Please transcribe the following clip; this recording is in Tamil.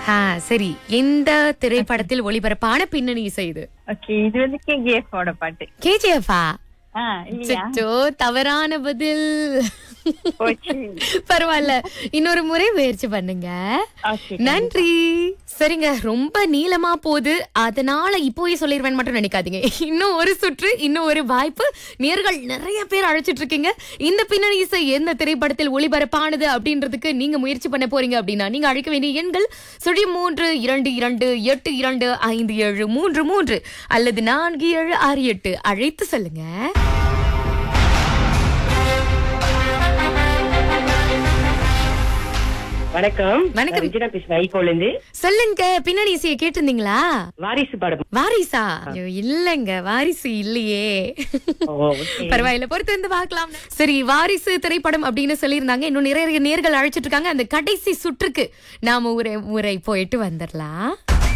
ஆ, சரி எந்த திரைப்படத்தில் ஒளிபரப்பான பின்னணி இசை இது ஓகே இது வந்து கேஜிஎஃப் ஓட பாட்டு கேஜிஎஃபா ஆ இல்லையா அச்சோ தவறான பதில் போச்சு பரவாயில்ல இன்னொரு முறை முயற்சி பண்ணுங்க ஓகே நன்றி சரிங்க ரொம்ப நீளமா போகுது அதனால இப்போவே சொல்லிடுவேன் மட்டும் நினைக்காதீங்க இன்னும் ஒரு சுற்று இன்னும் ஒரு வாய்ப்பு நேர்கள் நிறைய பேர் அழைச்சிட்டு இருக்கீங்க இந்த பின்னணி இசை எந்த திரைப்படத்தில் ஒளிபரப்பானது அப்படின்றதுக்கு நீங்க முயற்சி பண்ண போறீங்க அப்படின்னா நீங்க அழைக்க வேண்டிய எண்கள் சுழி மூன்று இரண்டு இரண்டு எட்டு இரண்டு ஐந்து ஏழு மூன்று மூன்று அல்லது நான்கு ஏழு ஆறு எட்டு அழைத்து சொல்லுங்க வணக்கம் வணக்கம். விஜயா பேசுறேன் ஐகோல இருந்து சொல்லுங்க பின்னணி இசையை கேட்டிருந்தீங்களா வாரிசு படம் வாரிசா ஐயோ, இல்லங்க வாரிசு இல்லையே ஓ, okay. பரவாயில்ல பொறுத்து வந்து பார்க்கலாம் சரி வாரிசு திரைப்படம் அப்படின்னு சொல்லியிருந்தாங்க இன்னும் நிறைய நேர்கள் அழைச்சிட்டு இருக்காங்க அந்த கடைசி சுற்றுக்கு நாம ஒரு முறை போயிட்டு வந்துடலாம்